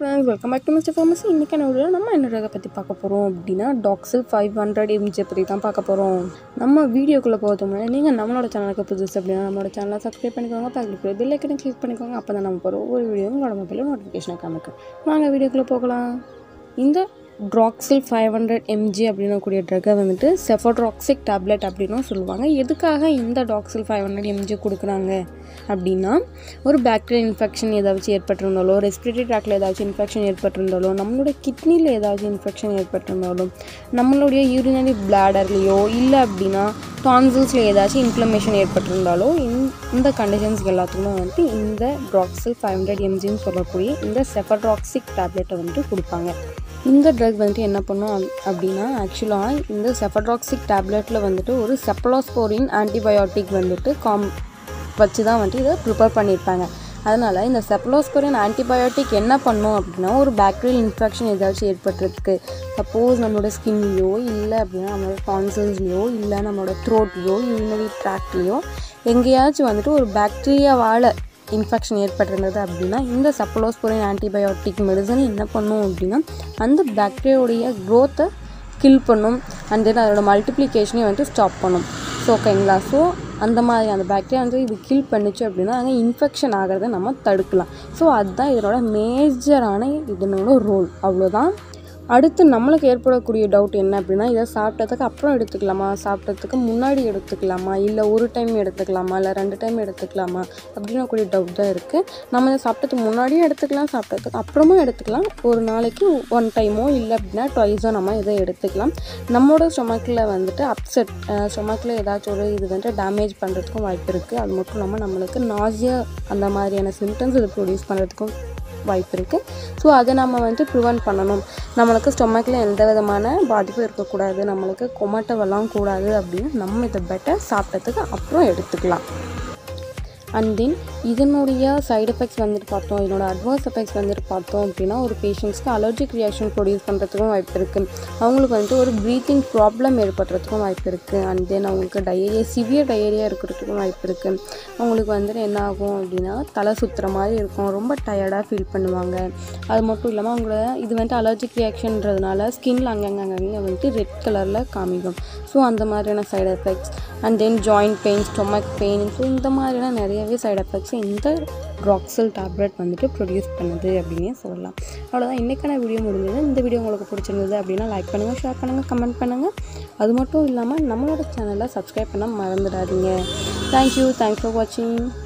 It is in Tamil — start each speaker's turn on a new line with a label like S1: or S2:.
S1: friends welcome back to mister pharmacy இன்றைக்கான வீடியோ நம்ம என்ன ட்ரகை பற்றி பார்க்க போகிறோம் அப்படின்னா டாக்ஸில் ஃபைவ் ஹண்ட்ரட் எம்ஜி பற்றி தான் பார்க்க போகிறோம் நம்ம வீடியோக்குள்ளே போகிறது முன்னாடி நீங்கள் நம்மளோட சேனலுக்கு புதுசு அப்படின்னா நம்மளோட சேனலை சப்ஸ்கிரைப் பண்ணிக்கோங்க பக்கத்தில் பெல் ஐக்கனை கிளிக் பண்ணிக்கோங்க அப்போ தான் நம்ம போகிற ஒவ்வொரு வீடியோ உங்களோட மொபைலில் நோட்டிஃபிகேஷனை காமிக்கும் வாங்க வீடியோக்குள்ளே போகலாம் இந்த ட்ராக்ஸில் ஃபைவ் ஹண்ட்ரட் எம்ஜி அப்படின்னக்கூடிய ட்ரக்கை வந்துட்டு செஃபோட்ராக்சிக் டேப்லெட் அப்படின்னும் சொல்லுவாங்க எதுக்காக இந்த டாக்ஸில் ஃபைவ் ஹண்ட்ரட் எம்ஜி கொடுக்குறாங்க அப்படின்னா ஒரு பாக்டீரியல் இன்ஃபெக்ஷன் ஏதாச்சும் ஏற்பட்டிருந்தாலோ ரெஸ்பிரேட்டரி ட்ராக்ல ஏதாச்சும் இன்ஃபெக்ஷன் ஏற்பட்டிருந்தாலோ நம்மளுடைய கிட்னியில் ஏதாச்சும் இன்ஃபெக்ஷன் ஏற்பட்டிருந்தாலும் நம்மளுடைய யூரினரி பிளாடர்லேயோ இல்லை அப்படின்னா டான்சில்ஸில் ஏதாச்சும் இன்ஃப்ளமேஷன் ஏற்பட்டிருந்தாலோ இந்த இந்த கண்டிஷன்ஸ் எல்லாத்துக்குமே வந்துட்டு இந்த ட்ராக்ஸில் ஃபைவ் ஹண்ட்ரட் எம்ஜின்னு சொல்லக்கூடிய இந்த செஃபட்ராக்சிக் டேப்லெட்டை வந்துட்டு கொடுப்பாங்க இந்த ட்ரக் வந்துட்டு என்ன பண்ணும் அப்- அப்படின்னா ஆக்சுவலாக இந்த செஃபட்ராக்சிக் டேப்லெட்டில் வந்துட்டு ஒரு செப்பலோஸ்போரின் ஆன்டிபயோட்டிக் வந்துட்டு காம் வச்சு தான் வந்துட்டு இதை ப்ரிப்பேர் பண்ணியிருப்பாங்க அதனால் இந்த செப்பலோஸ்போரின் ஆன்டிபயோட்டிக் என்ன பண்ணும் அப்படின்னா ஒரு பாக்டீரியல் இன்ஃபெக்ஷன் ஏதாச்சும் ஏற்பட்டிருக்கு சப்போஸ் நம்மளோட ஸ்கின்லேயோ இல்லை அப்படின்னா நம்மளோட டான்சல்ஸ்லேயோ இல்லை நம்மளோட த்ரோட்லேயோ யூரினரி ட்ராக்ட்லேயோ எங்கேயாச்சும் வந்துட்டு ஒரு பாக்டீரியாவால் இன்ஃபெக்ஷன் ஏற்பட்டிருந்தது அப்படின்னா இந்த சப்பலோஸ்போரின் ஆன்டிபயோட்டிக் மெடிசன் என்ன பண்ணும் அப்படின்னா அந்த பாக்டீரியாவுடைய க்ரோத்தை கில் பண்ணும் அண்ட் தென் அதோட மல்டிப்ளிகேஷனையும் வந்துட்டு ஸ்டாப் பண்ணும் ஸோ ஓகேங்களா ஸோ அந்த மாதிரி அந்த பாக்டீரியா வந்து இது கில் பண்ணுச்சு அப்படின்னா அங்கே இன்ஃபெக்ஷன் ஆகிறத நம்ம தடுக்கலாம் ஸோ அதுதான் இதனோட மேஜரான இதனோட ரோல் அவ்வளோதான் அடுத்து நம்மளுக்கு ஏற்படக்கூடிய டவுட் என்ன அப்படின்னா இதை சாப்பிட்டதுக்கு அப்புறம் எடுத்துக்கலாமா சாப்பிட்டதுக்கு முன்னாடி எடுத்துக்கலாமா இல்லை ஒரு டைம் எடுத்துக்கலாமா இல்லை ரெண்டு டைம் எடுத்துக்கலாமா அப்படின்னு கூடிய டவுட் தான் இருக்குது நம்ம இதை சாப்பிட்டதுக்கு முன்னாடியும் எடுத்துக்கலாம் சாப்பிட்டதுக்கு அப்புறமும் எடுத்துக்கலாம் ஒரு நாளைக்கு ஒன் டைமோ இல்லை அப்படின்னா ட்வைஸோ நம்ம இதை எடுத்துக்கலாம் நம்மளோட ஸ்டொமக்கில் வந்துட்டு அப்செட் ஸ்டொமக்கில் ஏதாச்சும் ஒரு இது வந்துட்டு டேமேஜ் பண்ணுறதுக்கும் வாய்ப்பு இருக்குது அது மட்டும் இல்லாமல் நம்மளுக்கு நாசியா அந்த மாதிரியான சிம்டம்ஸ் இது ப்ரொடியூஸ் பண்ணுறதுக்கும் வாய்ப்பு இருக்குது ஸோ அதை நம்ம வந்துட்டு ப்ரிவெண்ட் பண்ணணும் நம்மளுக்கு ஸ்டொமக்கில் எந்த விதமான பாதிப்பும் இருக்கக்கூடாது நம்மளுக்கு கொமட்டவெல்லாம் கூடாது அப்படின்னு நம்ம இதை பெட்டர் சாப்பிட்டதுக்கு அப்புறம் எடுத்துக்கலாம் அண்ட் தென் இதனுடைய சைடு எஃபெக்ட்ஸ் வந்துட்டு பார்த்தோம் இதனோட அட்வான்ஸ் எஃபெக்ட்ஸ் வந்துட்டு பார்த்தோம் அப்படின்னா ஒரு பேஷண்ட்ஸ்க்கு அலர்ஜிக் ரியாக்ஷன் ப்ரொடியூஸ் பண்ணுறதுக்கும் வாய்ப்பு இருக்குது அவங்களுக்கு வந்துட்டு ஒரு ப்ரீத்திங் ப்ராப்ளம் ஏற்படுறதுக்கும் வாய்ப்பு இருக்குது அண்ட் தென் அவங்களுக்கு டயேரியா சிவியர் டயேரியா இருக்கிறதுக்கும் வாய்ப்பு இருக்குது அவங்களுக்கு வந்துட்டு என்ன ஆகும் அப்படின்னா தலை சுற்றுற மாதிரி இருக்கும் ரொம்ப டயர்டாக ஃபீல் பண்ணுவாங்க அது மட்டும் இல்லாமல் அவங்கள இது வந்துட்டு அலர்ஜிக் ரியாக்ஷன்றதுனால ஸ்கின்ல அங்கங்கே அங்கங்கே வந்துட்டு ரெட் கலரில் காமிக்கும் ஸோ அந்த மாதிரியான side effects and then joint pain stomach pain so இந்த மாதிரியான நிறையவே சைடு எஃபெக்ட்ஸ் இந்த ட்ராக்ஸல் டேப்லெட் வந்துட்டு ப்ரொடியூஸ் பண்ணுது அப்படின்னே சொல்லலாம் அவ்வளோதான் இன்றைக்கான வீடியோ முடிஞ்சது இந்த வீடியோ உங்களுக்கு பிடிச்சிருந்தது அப்படின்னா லைக் பண்ணுங்கள் ஷேர் பண்ணுங்கள் கமெண்ட் பண்ணுங்கள் அது மட்டும் இல்லாமல் நம்மளோட சேனலை சப்ஸ்கிரைப் பண்ண மறந்துடாதீங்க தேங்க்யூ தேங்க்ஸ் ஃபார் வாட்சிங்